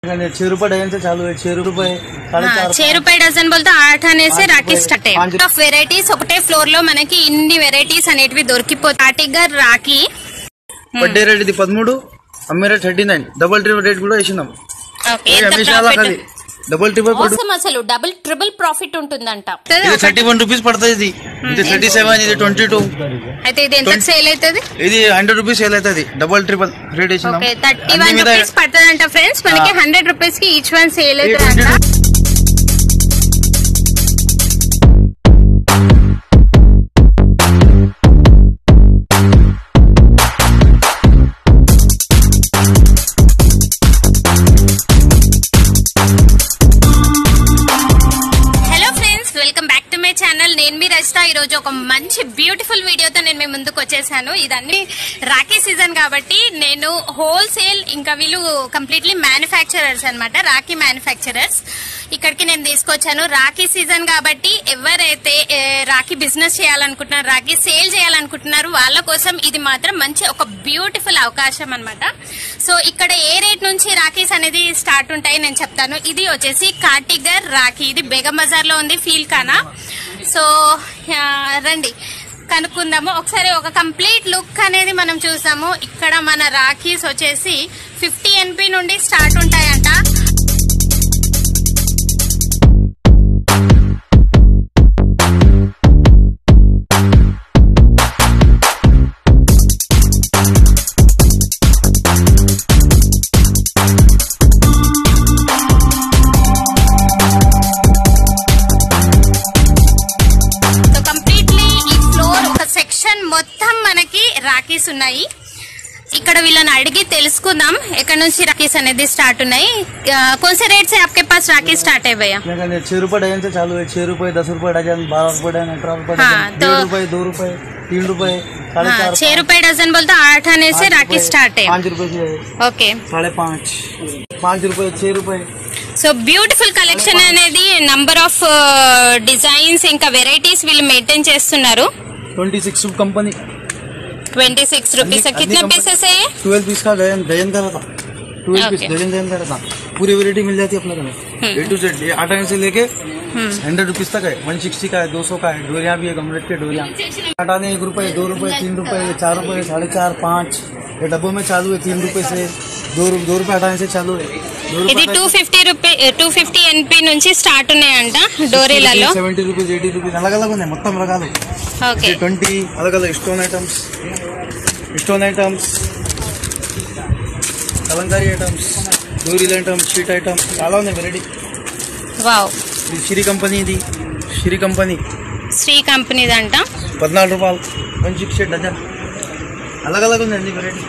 छह रुपए डजन से चालू है छह रुपए साढ़े हाँ, चार छह रुपए డజన్ బోల్తే ఆठ అనే से पाँच రాఖీ रुपए, స్టార్ట్ पाँच ఆఫ్ వెరైటీస్ ఒకటే ఫ్లోర్ లో మనకి ఇన్ని వెరైటీస్ అనేటివి దొరికిపోతాయి ఆర్టిగర్ రాఖీ బర్త్డే రేట్ ఇది పదమూడు అమ్మే rate thirty nine double triple rate కూడా వేసినాం ఓకే ఇది ఎంత అమిషా profit? అది డబల్ ట్రిపుల్ మోసం అసలు డబుల్ ట్రిపుల్ ప్రాఫిట్ ఉంటుందంట ఇది థర్టీ వన్ రూపీస్ పడుతుంది ఇది ఇది థర్టీ సెవెన్ ఇది ట్వంటీ టూ అయితే ఇది ఎంత సేల్ అవుతుంది ఇది హండ్రెడ్ రూపీస్ సేల్ అవుతుంది డబల్ ట్రిపుల్ రేట్ వేసినాం ఓకే థర్టీ అన్ని వన్ మీద రూపీస్ పడుతుందంట ఫ్రెండ్స్ మనకి ఆ. హండ్రెడ్ రూపీస్ కి ఈచ్ వన్ సేల్ ఇది అవుతుందంట 22 hello friends welcome back to my channel నేను మీ రజిత ఈ రోజు ఒక మంచి బ్యూటిఫుల్ వీడియోతో నేను మీ ముందుకు వచ్చేసాను ఇదన్నీ రాఖీ సీజన్ కాబట్టి నేను హోల్సేల్ ఇంకా వీళ్ళు కంప్లీట్లీ మ్యానుఫ్యాక్చరర్స్ అన్నమాట రాఖీ మ్యానుఫ్యాక్చరర్స్ ఇక్కడికి నేను తీసుకొచ్చాను రాఖీ సీజన్ కాబట్టి ఎవరైతే ఏ, రాఖీ బిజినెస్ చేయాలనుకుంటున్నారు రాఖీ సేల్ చేయాలనుకుంటున్నారు వాళ్ళ కోసం ఇది మాత్రం మంచి ఒక బ్యూటిఫుల్ అవకాశం అన్నమాట సో ఇక్కడ ఏ రేట్ నుంచి రాఖీస్ అనేది స్టార్ట్ ఉంటాయి నేను చెప్తాను ఇది వచ్చేసి కార్టిగర్ రాఖీ ఇది బేగం బజార్ లో ఉంది ఫీల్ కానా సో ఆ, రండి కనుక్కుందాము ఒకసారి ఒక కంప్లీట్ లుక్ అనేది మనం చూసాము ఇక్కడ మన రాఖీస్ వచ్చేసి ఫిఫ్టీ ఎన్పి నుండి స్టార్ట్ ఉంటాయంట సో కంప్లీట్లీ ఈ ఫ్లోర్ ఒక సెక్షన్ మొత్తం మనకి రాఖీస్ ఉన్నాయి ఇక్కడ వీళ్ళని అడిగి తెలుసుకుందాం ఎక్కడ నుంచి రాఖీస్ అనేది స్టార్ట్ ఉన్నాయి కొంచెం రేట్స్ आपके पास राखी स्टार्ट है भैया क्या कहते हैं, छह रुपए डजन से चालू है छह रुपए दस रुपए डजन बारह रुपए डजन अठारह रुपए हाँ, डजन तो- डेढ़ रुपए दो रुपए तीन रुपए साढ़े हाँ चार छह रुपए डजन बोलते आठ आने से पाँच राखी रुपए, स्टार्ट है पाँच रुपए से ఓకే साढ़े पाँच पाँच रुपए छह रुपए సో బ్యూటిఫుల్ కలెక్షన్ అనేది నంబర్ ఆఫ్ డిజైన్స్ ఇంకా వెరైటీస్ వీళ్ళు మెయింటైన్ చేస్తున్నారు twenty six company twenty six rupees अन्नी కిतना कंपनी- पीसेस है ये ट्वेल्व पीस का डजन डजन का रहता twelve piece Okay. Dozen dozen का रहता पूरी वेरायटी मिल जाती है अपने घर हम्म। ए टू जेड आटा से लेके हम्म। हंड्रेड रुपीज तक है वन सिक्सटी का है दो सौ का है डोरिया भी है कमरेट के डोरिया हटाने एक रुपए दो रुपए तीन रुपए चार रुपए साढ़े चार पाँच ये डब्बों में चालू है तीन रुपए से दो रु- दो रुपए हटाने से चालू है दो ఇది two fifty rupee two fifty NP నుంచి స్టార్ట్ ఉన్నాయంట డోరీలలో సెవెంటీ రూపీస్ ఎయిటీ రూపీస్ అలాగ అలాగ ఉన్నాయి మొత్తం రకాలు ఓకే ట్వంటీ अलग अलग stone items stone items Kalamkari items డోరీల్ ఐటమ్స్ షీట్ ఐటమ్స్ చాలా ఉన్నాయి వెరైటీ వావ్ ఇది శ్రీ కంపెనీ ఇది శ్రీ కంపెనీ శ్రీ కంపెనీదంట పద్నాలుగు రూపాయలు వన్ సిక్స్టీ డజన్ అలగ్ అలగ్ ఉంది అన్ని వెరైటీ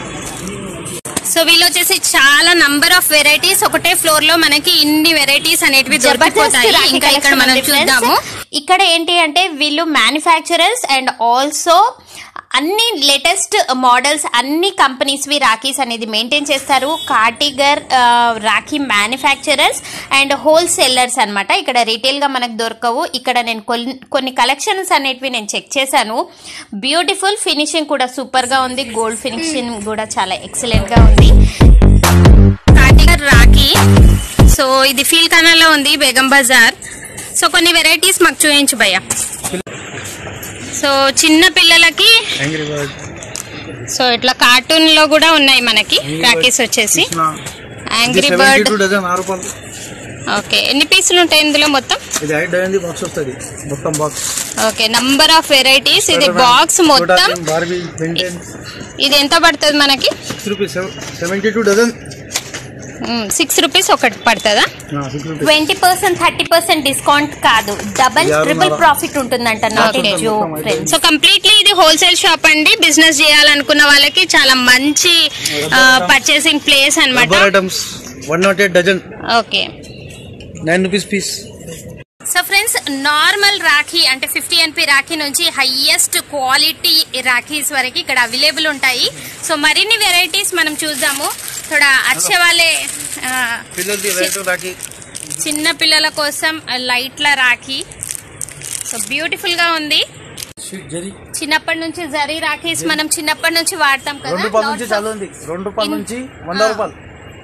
సో వీళ్ళు వచ్చేసి చాలా నంబర్ ఆఫ్ వెరైటీస్ ఒకటే ఫ్లోర్ లో మనకి ఇన్ని వెరైటీస్ అనేటివి దొరికిపోతాయి రాఖీ ఇంకా ఇక్కడ collection మనం ఉంది friends. చూద్దాము ఇక్కడ ఏంటి అంటే వీళ్ళు మ్యానుఫ్యాక్చరర్స్ అండ్ ఆల్సో అన్ని లేటెస్ట్ మోడల్స్ అన్ని కంపెనీస్ వి రాఖీస్ అనేది మెయింటైన్ చేస్తారు Kartigar rakhi manufacturers and wholesalers అన్నమాట ఇక్కడ రీటైల్ గా మనకు దొరకవు ఇక్కడ నేను కొన్ని కొన్ని కలెక్షన్స్ అనేటివి నేను చెక్ చేశాను బ్యూటిఫుల్ ఫినిషింగ్ కూడా సూపర్ గా ఉంది గోల్డ్ ఫినిషింగ్ కూడా చాలా ఎక్సలెంట్ గా ఉంది కార్టిగర్ రాఖీ సో ఇది ఫీల్ కనాల్లో ఉంది బేగం బజార్ సో కొన్ని వెరైటీస్ మాకు చూపించు భయ్య సో చిన్న పిల్లలకి యాంగ్రీ బర్డ్ సో ఇట్లా కార్టూన్ లో కూడా ఉన్నాయి మనకి రాఖీస్ వచ్చేసి angry seventy bird two dozen ఆరు రూపాయలు ఓకే ఎన్ని పీసులు ఉంటాయి ఇందులో మొత్తం ఇది ఐదు డజన్ బాక్స్ వస్తుంది మొత్తం box okay number of varieties ఇది బాక్స్ మొత్తం బార్బీ బెంటెన్ ఇది ఎంత పడుతుంది మనకి six rupees seventy two dozen six rupees ఒకటి పడుతుందా six rupees twenty percent thirty percent discount కాదు డబల్ యాభై ట్రిపుల్ నాలుగు. ప్రాఫిట్ ఉంటుందంట నాట్ Okay. జో మొత్తం ఫ్రెండ్స్ సో కంప్లీట్లీ ఇది హోల్సేల్ షాప్ అండి బిజినెస్ చేయాలనుకున్న వాళ్ళకి చాలా మంచి పర్చేసింగ్ ప్లేస్ అన్నమాట rubber items one not eight dozen okay nine rupees piece so friends normal rakhi అంటే ఫిఫ్టీ ఎన్పి రాఖీ నుంచి హైయెస్ట్ క్వాలిటీ రాఖీస్ వరకు ఇక్కడ అవైలబుల్ ఉంటాయి సో మరిన్ని వెరైటీస్ మనం చూద్దాము థోడా అచ్చే వాళ్ళే ఆ, పిల్లలది రైతు రాకి చిన్న పిల్లల కోసం లైట్ల రాఖీ సో బ్యూటిఫుల్ గా ఉంది స్వీట్ జరీ చిన్నప్పటి నుంచి జరీ రాఖీస్ మనం చిన్నప్పటి నుంచి వాడతాం రెండు కదా రూపాయల నుంచి Lots of- చాలు ఉంది రెండు రూపాయల ఇన్- నుంచి వంద ఆ. రూపాయలు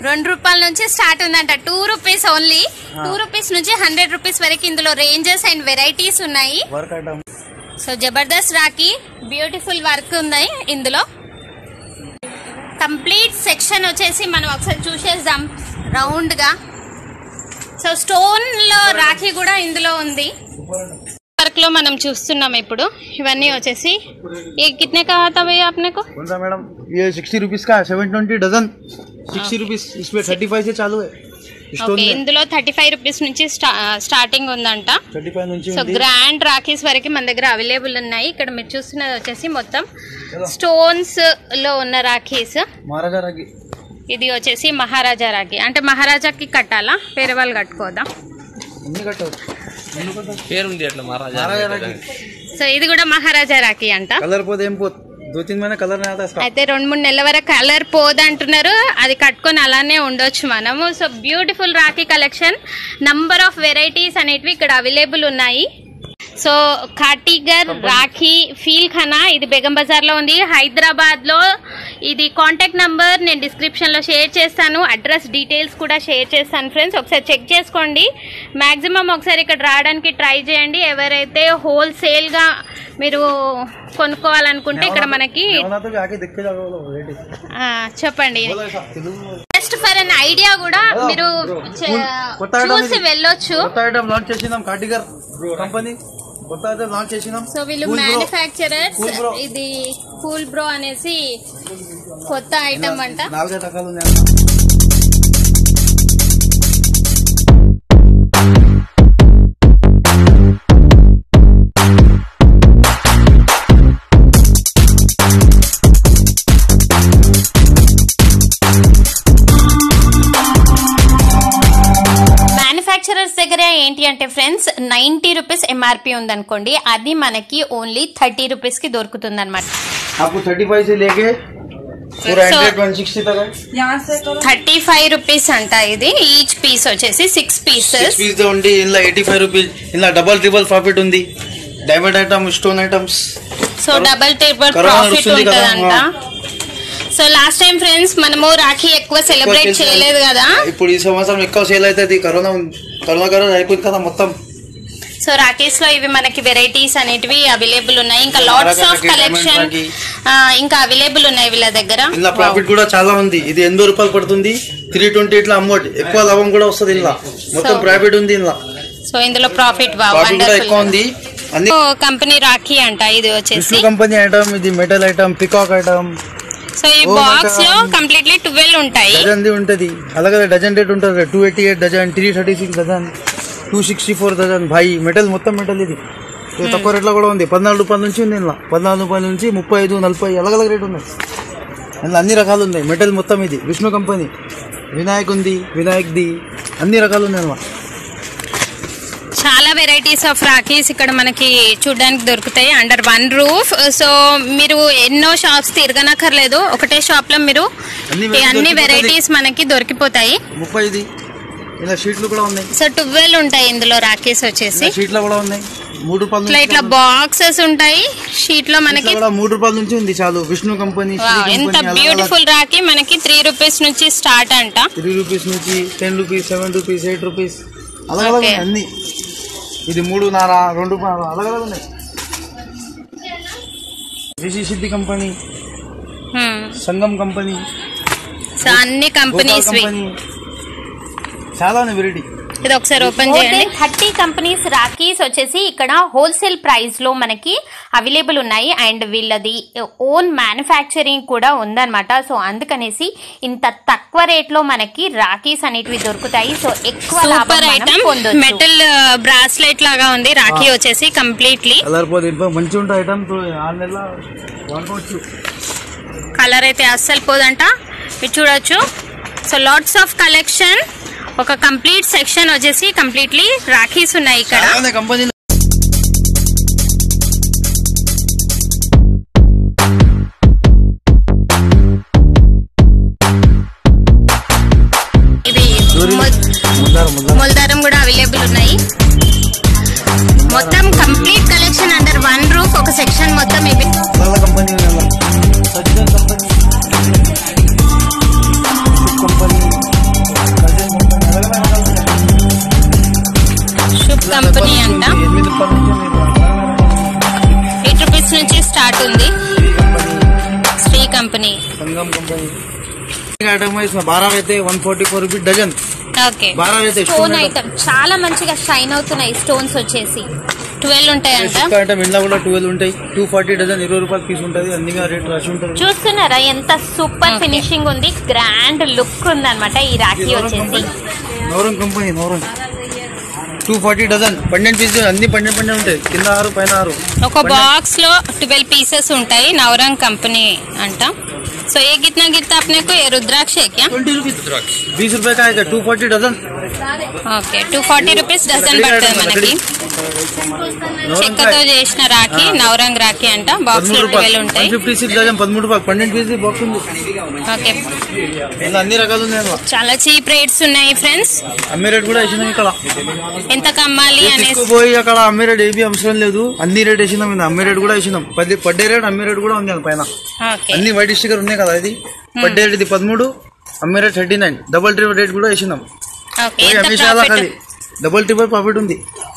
రెండు రూపాయల నుంచి స్టార్ట్ ఉందంట two rupees only two rupees నుంచి హండ్రెడ్ రూపీస్ వరకు ఇందులో రేంజెస్ అండ్ వెరైటీస్ ఉన్నాయి వర్క్ ఐటమ్ సో జబర్దస్త్ రాకి బ్యూటిఫుల్ వర్క్ ఉంది ఇందులో కంప్లీట్ సెక్షన్ వచ్చేసి మనం ఒకసారి చూసేద్దాం రౌండ్ గా సో స్టోన్ లో రాఖీ కూడా ఇందులో ఉంది వర్క్ లో మనం చూస్తున్నాం ఇప్పుడు ఇవన్నీ వచ్చేసి ये कितने का आता भैया आपने को कौन सा मैडम ये सिक्सटी रुपीज का है seven twenty dozen sixty rupees इसमें थर्टी फाइव से चालू है स्टोन ఓకే में ఇందులో థర్టీ ఫైవ్ రూపీస్ నుంచి స్టార్టింగ్ ఉందంట थर्टी फाइव నుంచి సో ఉంది గ్రాండ్ రాఖీస్ వరకు మన దగ్గర అవైలబుల్ ఉన్నాయి ఇక్కడ మీరు చూస్తున్నది వచ్చేసి మొత్తం స్టోన్స్ లో ఉన్న రాఖీస్ మహారాజా రాగి ఇది వచ్చేసి మహారాజా రాఖీ అంటే మహారాజాకి కట్టాలా వేరే వాళ్ళు కట్టుకోదా ఎన్ని కట్టారు పేరుంది అట్లా మహారాజా మహారాజా రాగి సో ఇది కూడా మహారాజా రాఖీ అంట కలర్ పోతే ఏం పోత్ दो तीन महीने कलर नहीं आता इसका అయితే రెండు మూడు నెలల వరకు కలర్ పోదంటున్నారు అది కట్టుకొని అలానే ఉండొచ్చు మనము so beautiful rakhi collection number of varieties అనేటివి ఇక్కడ అవైలబుల్ ఉన్నాయి సో కాటిగర్ రాఖీ ఫీల్ ఖానా ఇది బేగం బజార్ లో ఉంది హైదరాబాద్ లో ఇది కాంటాక్ట్ నంబర్ నేను డిస్క్రిప్షన్ లో షేర్ చేస్తాను అడ్రస్ డీటెయిల్స్ కూడా షేర్ చేస్తాను ఫ్రెండ్స్ ఒకసారి చెక్ చేసుకోండి మాక్సిమం ఒకసారి ఇక్కడ రావడానికి ట్రై చేయండి ఎవరైతే హోల్సేల్ గా మీరు కొనుక్కోవాలనుకుంటే ఇక్కడ మనకి होना तो भी आके देख के जाओ रेडी ఆ, చెప్పండి बोलो ऐसा तेलुगु में జస్ట్ ఫర్ అన్ ఐడియా కూడా మీరు చే- కొత్త item చూసి ఇది. వెళ్ళొచ్చు కొత్త ఐటమ్ లాంచ్ చేసినాం కాటిగర్ కంపెనీ కొత్త ఐటమ్ లాంచ్ చేసినాం సో వీళ్ళు Cool Bro. Manufacturers Cool Bro. ఇది కూల్ బ్రో అనేసి కొత్త ఐటమ్ అంట నాలుగైదు రకాలు ఉన్నాయి మ్యానుఫ్యాక్చరర్స్ దగ్గర ఏంటి అంటే ఫ్రెండ్స్ నైంటీ రూపీస్ ఎంఆర్పి ఉందనుకోండి అది మనకి ఓన్లీ థర్టీ రూపీస్ కి దొరుకుతుంది అనమాట आपको थर्टी फाइव से लेके पूरा So- हंड्रेड वन सिक्सटी तक है థర్టీ ఫైవ్ రూపీస్ అంట ఇది ఈచ్ పీస్ వచ్చేసి సిక్స్ పీసెస్ పీస్ ఉంది ఇందులో ఎయిటీ ఫైవ్ రూపీస్ ఇందులో డబల్ ట్రిపుల్ ప్రాఫిట్ ఉంది diamond item stone items so double table కరోనా ప్రాఫిట్ వస్తుంది కదా, ఉంటదంట సో లాస్ట్ టైం ఫ్రెండ్స్ మనము రాఖీ ఎక్కువ సెలబ్రేట్ చేయలేదు కదా ఇప్పుడు ఈ సంవత్సరం ఎక్కువ సేల్ అవుతుంది కరోనా ఉంది. కరోనా కరోనా అయిపోయింది కదా మొత్తం సో రాకేష్ లో ఇవి మనకి వెరైటీస్ అనేటివి అవైలబుల్ ఉన్నాయి ఇంకా lots of rakhi, collection diamond rakhi. ఇంకా అవైలబుల్ ఉన్నాయి వీళ్ళ దగ్గర ఇందులో ప్రాఫిట్ కూడా చాలా ఉంది ఇది ఎనభై రూపాయలు పడుతుంది త్రీ ట్వంటీ ఇట్లా అమ్మోట్ ఎక్కువ లాభం కూడా వస్తుంది ఇందులో మొత్తం So- ప్రాఫిట్ ఉంది ఇందులో సో ఇందులో ప్రాఫిట్ ప్రాఫిట్ కూడా ఎక్కువ ఉంది అన్ని కంపెనీ రాఖీ అంట ఇది వచ్చేసి విష్ణు కంపెనీ ఐటమ్ ఇది metal item peacock item so ఈ Oh my బాక్స్ లో God. కంప్లీట్లీ ట్వెల్వ్ ఉంటాయి డజన్ ఉంటది అలాగే డజన్ రేట్ ఉంటుంది two eighty eight dozen three thirty six dozen two sixty four dozen భాయ్ మెటల్ మొత్తం మెటల్ ఇది ఇది తక్కువ రేట్లో కూడా ఉంది పద్నాలుగు రూపాయల నుంచి ఉంది ఇందులో పద్నాలుగు రూపాయల నుంచి ముప్పై ఐదు నలభై అలగ్ అలగ్ రేట్ ఉన్నాయి ఇందులో అన్ని రకాలు ఉన్నాయి మెటల్ మొత్తం ఇది విష్ణు కంపెనీ వినాయక్ ఉంది వినాయక్ ది అన్ని రకాలు ఉన్నాయి ఇందులో చాలా వెరైటీస్ ఆఫ్ రాఖీస్ ఇక్కడ మనకి చూడడానికి దొరుకుతాయి అండర్ వన్ రూఫ్ సో మీరు ఎన్నో షాప్స్ తిరగనక్కర్లేదు ఒకటే షాప్ లో మీరు అన్ని ఈ అన్ని దొరికిపోతాయి. వెరైటీస్ మనకి దొరికిపోతాయి ముప్పై ఇది ఇలా షీట్లు కూడా ఉన్నాయి సో ట్వెల్వ్ ఉంటాయి ఇందులో రాఖీస్ వచ్చేసి ఇలా షీట్లో కూడా ఉన్నాయి మూడు రూపాయల ఇట్లా నుంచి ఇట్లా బాక్సెస్ ఉంటాయి షీట్ లో మనకి ఇట్లా కూడా మూడు రూపాయల నుంచి ఉంది చాలు విష్ణు కంపెనీ వావ్, ఎంత బ్యూటిఫుల్ రాఖీ మనకి త్రీ రూపీస్ నుంచి స్టార్ట్ అంట త్రీ రూపీస్ నుంచి ten rupees seven rupees eight rupees అలగ్ అలగ్ Okay. ఉన్నాయి అన్ని ఇది మూడు నారా రెండు నారా అలగ్ అలగ్ ఉన్నాయి రిషి సిద్ధి కంపెనీ సంగం కంపెనీ సో అన్ని గోపాల్ కంపెనీస్ కంపెనీ చాలా ఉన్నాయి వెరైటీ ఇది ఒకసారి ఓపెన్ మోర్ చేయండి దెన్ థర్టీ కంపెనీస్ రాఖీస్ వచ్చేసి ఇక్కడ హోల్సేల్ ప్రైస్ లో మనకి అవైలబుల్ ఉన్నాయి అండ్ వీళ్ళది ఓన్ మ్యానుఫ్యాక్చరింగ్ కూడా ఉందన్నమాట సో అందుకనేసి ఇంత తక్కువ రేట్ లో మనకి రాఖీస్ అనేటివి దొరుకుతాయి సో ఎక్కువ లాభం సూపర్ మనం ఐటమ్ పొందొచ్చు. మెటల్ బ్రాస్లెట్ లాగా ఉంది రాఖీ వచ్చేసి కంప్లీట్లీ కలర్ పోతే ఇంట్లో మంచిగా ఉంటాయి ఐటమ్ ఆరు నెలల వాడుకోవచ్చు కలర్ అయితే అస్సలు పోదంట మీరు చూడొచ్చు సో లాట్స్ ఆఫ్ కలెక్షన్ ఒక కంప్లీట్ సెక్షన్ వచ్చేసి కంప్లీట్లీ రాఖీస్ ఉన్నాయి ఇక్కడ చాలా కంపెనీ ఇది ముద్దారు ముద్దారు మొలదారం కూడా అవైలబుల్ ఉన్నాయి మొత్తం complete collection under one roof ఒక సెక్షన్ మొత్తం ఇవి చాలా కంపెనీ ఉన్నాయి అలా. Sajjan company ship company Sangam company item है इसमें बारह रहते हैं one forty four rupees dozen okay बारह रहते हैं స్టోన్ stone ఐటమ్ చాలా మంచిగా షైన్ అవుతున్నాయి స్టోన్స్ వచ్చేసి ట్వెల్వ్ ఉంటాయంట ఇసుక ఐటమ్ ఇంట్లో కూడా ట్వెల్వ్ ఉంటాయి టూ ఫార్టీ డజన్ ఇరవై రూపాయలు పీస్ ఉంటుంది అన్ని రేట్ రష్ ఉంటుంది చూస్తున్నారా ఎంత సూపర్ ఫినిషింగ్ ఉంది గ్రాండ్ లుక్ ఉంది అనమాట ఈ రాఖీ వచ్చేసి Noram company Noram two forty dozen పన్నెండు పీస్ అన్ని పన్నెండు పన్నెండు ఉంటాయి కింద ఆరు పైన ఆరు ఒక బాక్స్ లో ట్వెల్వ్ పీसेस ఉంటాయి నవరంగ్ కంపెనీ అంట సో ఏ గిట్నా గిట్తా अपने को ये रुद्राक्ष है क्या ट्वेंटी रुपीज बीस रुपए का है two forty dozen okay two forty rupees dozen పడుతుంది మనకి చెక్కతో చేసిన రాఖీ నవరంగ్ రాఖీ అంట బాక్స్ లో పదమూడు ట్వెల్వ్ రూపాయలు ఉంటాయి వన్ ఫిఫ్టీ సిక్స్ డజన్ పదమూడు రూపాయలు పన్నెండు పీస్ బాక్స్ ఉంది ఓకే ఇలా అన్ని రకాలు ఉన్నాయి అందులో. చాలా చీప్ రేట్స్ ఉన్నాయి ఫ్రెండ్స్ అమ్మే రేట్ కూడా వేసినాం ఇక్కడ ఎంత కమ్మాలి అనేసి తీసుకుపోయి అక్కడ అమ్మే రేట్ ఏమీ అవసరం లేదు అన్ని రేట్ వేసినాం ఇది అమ్మే రేట్ కూడా వేసినాం పది పడ్డే రేట్ అమ్మే రేట్ కూడా ఉంది దాని పైన ఓకే అన్ని వైట్ స్టిక్కర్ ఉన్నాయి కదా ఇది పడ్డే రేట్ ఇది పదమూడు అమ్మే rate thirty nine double triple rate కూడా వేసినాం ఓకే పోయి ఎంత అమ్మేసేయాలా ప్రాఫిట్ ఖాళీ డబల్ ట్రిపుల్ ప్రాఫిట్ ఉంది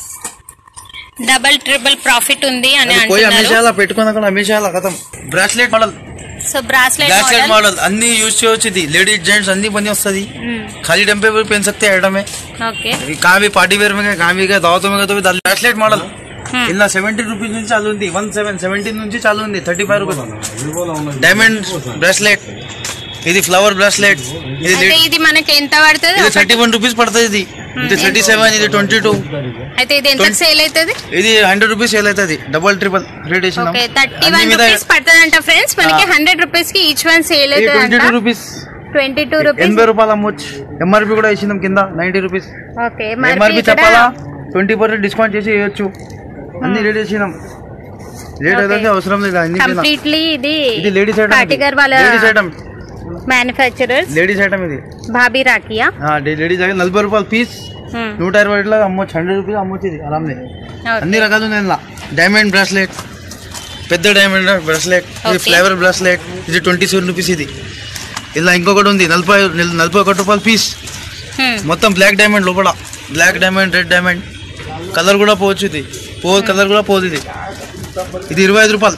డబల్ ట్రిపుల్ ప్రాఫిట్ ఉంది అని అది పోయి అంటున్నారు అమ్మేసేయాలా పెట్టుకుని అక్కడ అమ్మేసేయాలా కథం bracelet model so bracelet bracelet model model అన్ని యూజ్ చేయొచ్చు ఇది లేడీज जेंट्स అన్ని పని వస్తుంది खाली डंपे पे पहन सकते हैं आइटम में ఓకే कहाँ भी पार्टी वेयर में गए कहाँ भी गए दावतों में गए तो भी ब्रास्लेट मॉडल ఇలా సెవెంటీన్ రూపీస్ నుంచి చాలు ఉంది వన్ సెవెన్ సెవెంటీన్ నుంచి చాలు ఉంది thirty five rupees diamond bracelet ఇది ఫ్లవర్ బ్రాస్లెట్ ఇది అయితే ఇది మనకి ఎంత పడుతుంది ఇది థర్టీ వన్ రూపీస్ పడుతుంది ఇది ఇది థర్టీ సెవెన్ ఇది ట్వంటీ టూ అయితే ఇది ఎంత సేల్ అవుతుంది ఇది హండ్రెడ్ రూపీస్ సేల్ అవుతుంది డబల్ ట్రిపుల్ రేట్ వేసినాం ఓకే థర్టీ అన్ని వన్ మీద రూపీస్ పడుతుంది అంట ఫ్రెండ్స్ మనకి హండ్రెడ్ రూపీస్ కి ఈచ్ వన్ సేల్ ఇది అవుతుంది ట్వంటీ టూ అంట రూపీస్ ట్వంటీ టూ రూపీస్ ఎనభై రూపాయలు అమ్మొచ్చు ఎంఆర్పి కూడా వేసినాం కింద నైన్టీ రూపీస్ ఓకే ఎంఆర్పి మరి చెప్పాలా ట్వంటీ పర్సెంట్ డిస్కౌంట్ చేసి వేయొచ్చు అన్ని రేట్ వేసినాం రేట్ అయితే అవసరం లేదు అన్ని పైన. కంప్లీట్లీ ఇది ఇది లేడీస్ ఐటమ్ కాటిగర్ వాళ్ళ ladies item manufacturers ladies item ఇది భాబీ రాకియా లేడీస్ ఐటమ్ నలభై రూపాయలు పీస్ నూట ఇరవై ఇట్లా అమ్మొచ్చు హండ్రెడ్ రూపీస్ అమ్మొచ్చు ఇది ఆరామ్లే అన్ని రకాలు ఉన్నాయి ఇందులో డైమండ్ బ్రాస్లెట్ పెద్ద డైమండ్ బ్రాస్లెట్ ఇది Okay. ఫ్లేవర్ బ్రాస్లెట్ ఇది ట్వంటీ సెవెన్ రూపీస్ ఇది ఇలా ఇంకొకటి ఉంది నలభై నలభై ఒకటి రూపాయలు పీస్ మొత్తం బ్లాక్ డైమండ్ లోపల black diamond red diamond colour కూడా పోవచ్చు ఇది పో కలర్ కూడా పోదు ఇది ఇది ఇరవై ఐదు రూపాయలు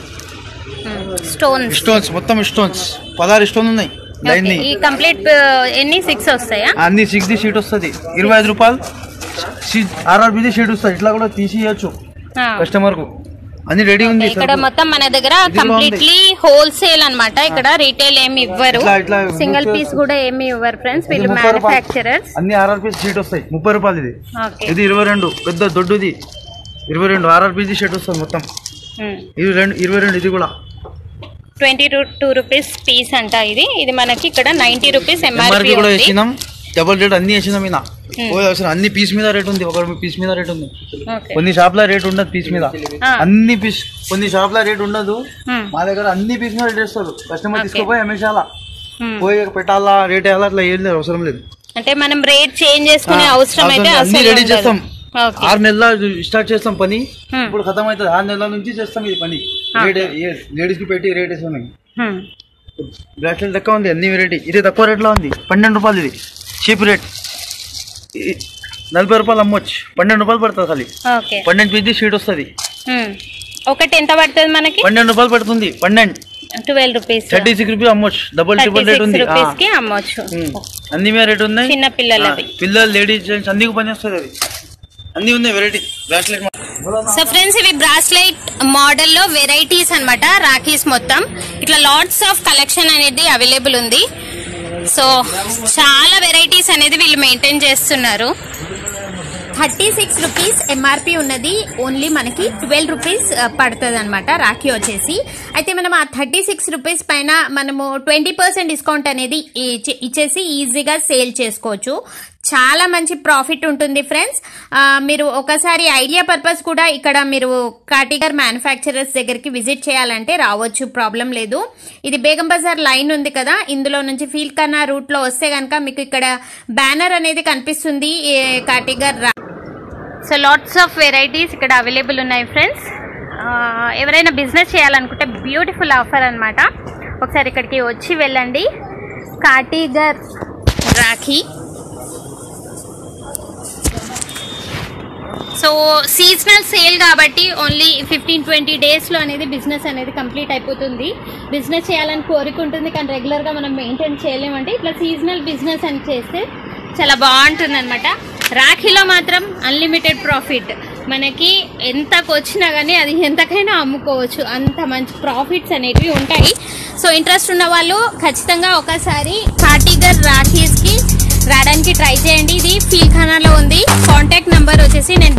స్టోన్స్ స్టోన్స్ మొత్తం స్టోన్స్ పదహారు స్టోన్ ఉన్నాయి లైన్ ని ఈ కంప్లీట్ ఎన్ని సిక్స్ వస్తాయా అన్ని సిక్స్ ది షీట్ వస్తుంది ఇరవై ఐదు రూపాయలు ఆర్ఆర్బిది షీట్ వస్తుంది ఇట్లా కూడా తీసి ఇవ్వచ్చు ఆ. కస్టమర్ కు అన్ని రెడీ ఉంది ఇక్కడ సరుకు. మొత్తం మన దగ్గర ఇది కూడా ఉంది. కంప్లీట్లీ హోల్సేల్ అన్నమాట ఇక్కడ రీటైల్ ఏమి ఇవ్వరు ఇట్లా- ఇట్లా సింగిల్ wholesale- పీస్ కూడా ఏమి ఇవ్వరు ఫ్రెండ్స్ ఇది వీళ్ళు ముప్పై రూపాయలు. మ్యానుఫ్యాక్చరర్స్ అన్ని ఆర్ఆర్పి షీట్ వస్తాయి ముప్పై రూపాయలు ఇది ఓకే ఇది ఇరవై రెండు పెద్ద దొడ్డుది ఇరవై రెండు ఆర్ఆర్పిది షీట్ వస్తుంది మొత్తం ఇది రెండు ఇరవై రెండు ఇది కూడా twenty two two rupees piece అంట ఇది ఇది మనకి ఇక్కడ నైన్టీ రూపీస్ ఎంఆర్పి ఎంఆర్పి కూడా ఉంది వేసినాం డబుల్ రేట్ అన్ని వేసినాం మీద పోయి అవసరం అన్ని పీస్ మీద రేట్ ఉంది ఒక పీస్ మీద రేట్ ఉంది ఓకే కొన్ని షాప్ల రేట్ ఉండదు పీస్ మీద ఆ. అన్ని పీస్ కొన్ని షాప్ల రేట్ ఉండదు Hmm. మా దగ్గర అన్ని పీస్ మీద రేట్ వేస్తారు కస్టమర్ Okay. తీసుకుపోయి అమ్మేసాలా Hmm. పోయి పెట్టాలా రేట్ వేయాలా అట్లా ఏం లేదు అవసరం లేదు అంటే మనం రేట్ చేంజ్ చేసుకునే ఆ, అవసరం అయితే అవసరం లేదు. అన్ని అసలు రెడీ చేస్తాం ఓకే ఆరు నెలల స్టార్ట్ చేస్తాం పని Hmm. ఇప్పుడు ఖతం అవుతుంది ఆరు నెలల నుంచి చేస్తాం ఇది పని రేట్ లేడీస్ కి పెట్టి రేట్ వేస్తాం మేము బ్రాస్లెట్ తక్కువ ఉంది అన్ని వెరైటీ ఇది తక్కువ రేట్లో ఉంది పన్నెండు రూపాయలు ఇది చీప్ రేట్ ఈ- నలభై రూపాయలు అమ్మొచ్చు పన్నెండు రూపాయలు పడుతుంది ఖాళీ ఓకే పన్నెండు పీజీ షీట్ వస్తుంది ఒకటి ఎంత పడుతుంది మనకి పన్నెండు రూపాయలు పడుతుంది పన్నెండు twelve rupees thirty six rupees అమ్మొచ్చు double thirty triple rate six ఉంది ఆ. రూపీస్ కి అమ్మొచ్చు ఉమ్. అన్ని మీద రేట్ ఉన్నాయి చిన్న పిల్లలవి. ఆ, పిల్లలు లేడీస్ జెంట్స్ అన్ని పని వస్తుంది అది అన్ని ఉన్నాయి వెరైటీ బ్రాస్లెట్ సో ఫ్రెండ్స్ ఇవి బ్రాస్లెట్ మోడల్ లో వెరైటీస్ అన్నమాట రాఖీస్ మొత్తం ఇట్లా లాట్స్ ఆఫ్ కలెక్షన్ అనేది అవైలబుల్ ఉంది సో చాలా వెరైటీస్ అనేది వీళ్ళు మెయింటైన్ చేస్తున్నారు థర్టీ సిక్స్ రూపీస్ ఎంఆర్పి ఉన్నది ఓన్లీ మనకి ట్వెల్వ్ రూపీస్ పడుతుంది అనమాట రాఖీ వచ్చేసి అయితే మనం ఆ థర్టీ సిక్స్ రూపీస్ పైన మనము ట్వంటీ పర్సెంట్ డిస్కౌంట్ అనేది ఇచ్చే- ఇచ్చేసి ఈజీగా సేల్ చేసుకోవచ్చు చాలా మంచి ప్రాఫిట్ ఉంటుంది ఫ్రెండ్స్ ఆ, మీరు ఒకసారి ఐడియా పర్పస్ కూడా ఇక్కడ మీరు కాటిగర్ మ్యానుఫ్యాక్చరర్స్ దగ్గరికి విజిట్ చేయాలంటే రావచ్చు ప్రాబ్లం లేదు ఇది బేగం బజార్ లైన్ ఉంది కదా ఇందులో నుంచి ఫీల్ కన్నా రూట్ లో వస్తే కనుక మీకు ఇక్కడ బ్యానర్ అనేది కనిపిస్తుంది ఈ కాటిగర్ రా- సో లాట్స్ ఆఫ్ వెరైటీస్ ఇక్కడ అవైలబుల్ ఉన్నాయి ఫ్రెండ్స్ ఎవరైనా బిజినెస్ చేయాలనుకుంటే బ్యూటిఫుల్ ఆఫర్ అన్నమాట ఒకసారి ఇక్కడికి వచ్చి వెళ్ళండి Katigar rakhi so so seasonal sale కాబట్టి ఓన్లీ ఫిఫ్టీన్ ట్వంటీ డేస్లో అనేది బిజినెస్ అనేది కంప్లీట్ అయిపోతుంది బిజినెస్ చేయాలని కోరిక ఉంటుంది కానీ రెగ్యులర్గా మనం మెయింటైన్ చేయలేమంటే ఇట్లా సీజనల్ బిజినెస్ అని చేస్తే చాలా బాగుంటుంది అనమాట రాఖీలో మాత్రం అన్లిమిటెడ్ ప్రాఫిట్ మనకి ఎంతకు వచ్చినా కానీ అది ఎంతకైనా అమ్ముకోవచ్చు అంత మంచి ప్రాఫిట్స్ అనేటివి ఉంటాయి సో ఇంట్రెస్ట్ ఉన్న వాళ్ళు ఖచ్చితంగా ఒకసారి కాటిగర్ రాఖీస్కి రావడానికి ట్రై చేయండి ఇది ఫీల్ఖానాలో ఉంది కాంటాక్ట్ నెంబర్ వచ్చేసి నేను